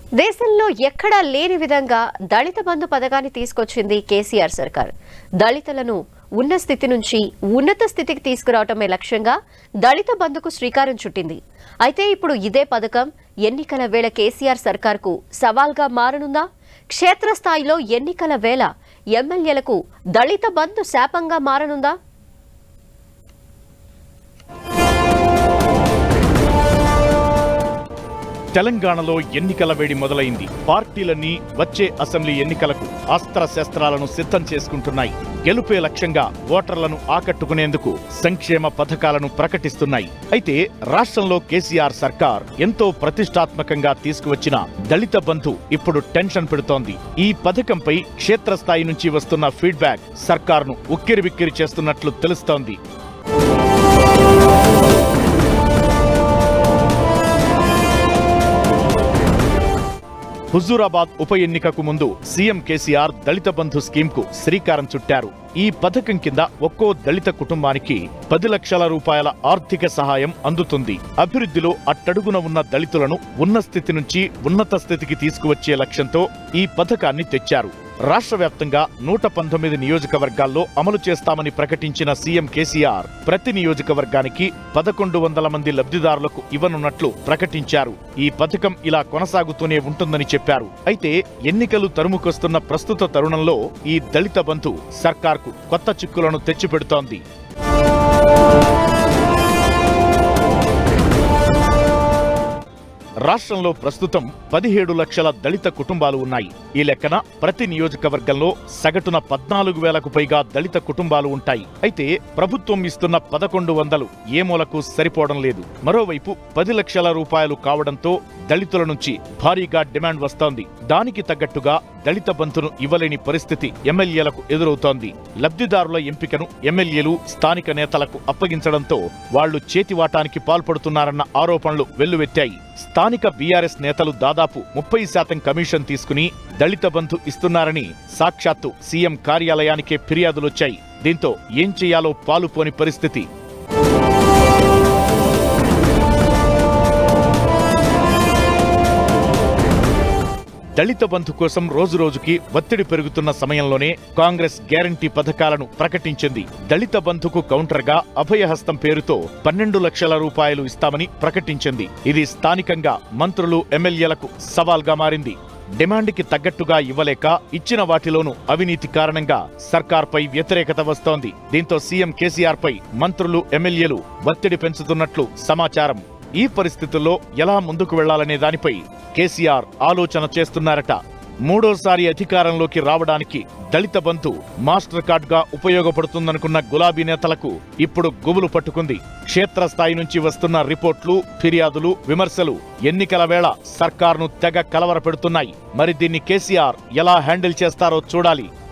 దేశంలో ఎక్కడా లేని విధంగా దళిత బంధు పథకాన్ని తీసుకొచ్చింది కేసీఆర్ సర్కార్ దళితులను ఉన్న స్థితి నుంచి ఉన్నత స్థితికి తీసుకురావటమే లక్ష్యంగా దళిత బంధుకు శ్రీకారం చుట్టింది అయితే ఇప్పుడు ఇదే పథకం ఎన్నికల వేళ కేసీఆర్ సర్కార్కు సవాల్గా మారనుందా క్షేత్రస్థాయిలో ఎన్నికల వేళ ఎమ్మెల్యేలకు దళిత బంధు శాపంగా మారనుందా తెలంగాణలో ఎన్నికల వేడి మొదలైంది పార్టీలన్నీ వచ్చే అసెంబ్లీ ఎన్నికలకు అస్త్ర శస్త్రాలను సిద్ధం చేసుకుంటున్నాయి గెలుపే లక్ష్యంగా ఓటర్లను ఆకట్టుకునేందుకు సంక్షేమ పథకాలను ప్రకటిస్తున్నాయి అయితే రాష్ట్రంలో కేసీఆర్ సర్కార్ ఎంతో ప్రతిష్టాత్మకంగా తీసుకువచ్చిన దళిత బంధు ఇప్పుడు టెన్షన్ పెడుతోంది ఈ పథకంపై క్షేత్రస్థాయి నుంచి వస్తున్న ఫీడ్బ్యాక్ సర్కార్ను ఉక్కిరిబిక్కిరి చేస్తున్నట్లు తెలుస్తోంది హుజూరాబాద్ ఉప ఎన్నికకు ముందు CM KCR Dalita Bandhu scheme కు శ్రీకారం చుట్టారు ఈ పథకం కింద ఒక్కో దళిత కుటుంబానికి పది లక్షల రూపాయల ఆర్థిక సహాయం అందుతుంది అభివృద్ధిలో అట్టడుగున ఉన్న దళితులను ఉన్న స్థితి నుంచి ఉన్నత స్థితికి తీసుకువచ్చే లక్ష్యంతో ఈ పథకాన్ని తెచ్చారు రాష్ట్ర వ్యాప్తంగా నూట పంతొమ్మిది నియోజకవర్గాల్లో అమలు చేస్తామని ప్రకటించిన సీఎం కేసీఆర్ ప్రతి నియోజకవర్గానికి పదకొండు వందల మంది లబ్ధిదారులకు ఇవ్వనున్నట్లు ప్రకటించారు ఈ పథకం ఇలా కొనసాగుతూనే ఉంటుందని చెప్పారు అయితే ఎన్నికలు తరుముకొస్తున్న ప్రస్తుత తరుణంలో ఈ దళిత బంధు సర్కార్కు కొత్త చిక్కులను తెచ్చిపెడుతోంది రాష్ట్రంలో ప్రస్తుతం పదిహేడు లక్షల దళిత కుటుంబాలు ఉన్నాయి ఈ లెక్కన ప్రతి నియోజకవర్గంలో సగటున పద్నాలుగు వేలకు పైగా దళిత కుటుంబాలు ఉంటాయి అయితే ప్రభుత్వం ఇస్తున్న పదకొండు వందలు ఏ మూలకు సరిపోవడం లేదు మరోవైపు పది లక్షల రూపాయలు కావడంతో దళితుల నుంచి భారీగా డిమాండ్ వస్తోంది దానికి తగ్గట్టుగా దళిత బంధును ఇవ్వలేని పరిస్థితి ఎమ్మెల్యేలకు ఎదురవుతోంది లబ్ధిదారుల ఎంపికను ఎమ్మెల్యేలు స్థానిక నేతలకు అప్పగించడంతో వాళ్లు చేతివాటానికి పాల్పడుతున్నారన్న ఆరోపణలు వెల్లువెత్తాయి స్థానిక బీఆర్ఎస్ నేతలు దాదాపు ముప్పై శాతం కమిషన్ తీసుకుని దళిత బంధు ఇస్తున్నారని సాక్షాత్తు సీఎం కార్యాలయానికే ఫిర్యాదులొచ్చాయి దీంతో ఏం చేయాలో పాలుపోని పరిస్థితి దళిత బంధు కోసం రోజురోజుకి ఒత్తిడి పెరుగుతున్న సమయంలోనే కాంగ్రెస్ గ్యారంటీ పథకాలను ప్రకటించింది దళిత బంధుకు కౌంటర్గా అభయహస్తం పేరుతో పన్నెండు లక్షల రూపాయలు ఇస్తామని ప్రకటించింది ఇది స్థానికంగా మంత్రులు ఎమ్మెల్యేలకు సవాల్గా మారింది డిమాండ్కి తగ్గట్టుగా ఇవ్వలేక ఇచ్చిన వాటిలోనూ అవినీతి కారణంగా సర్కార్పై వ్యతిరేకత వస్తోంది దీంతో సీఎం కేసీఆర్ పై మంత్రులు ఎమ్మెల్యేలు ఒత్తిడి పెంచుతున్నట్లు సమాచారం ఈ పరిస్థితుల్లో ఎలా ముందుకు వెళ్లాలనే దానిపై కేసీఆర్ ఆలోచన చేస్తున్నారట మూడోసారి అధికారంలోకి రావడానికి దళిత బంధు మాస్టర్ కార్డ్ గా ఉపయోగపడుతుందనుకున్న గులాబీ నేతలకు ఇప్పుడు గుబులు పట్టుకుంది క్షేత్రస్థాయి నుంచి వస్తున్న రిపోర్ట్లు ఫిర్యాదులు విమర్శలు ఎన్నికల వేళ సర్కార్ను తెగ కలవరపెడుతున్నాయి మరి దీన్ని కేసీఆర్ ఎలా హ్యాండిల్ చేస్తారో చూడాలి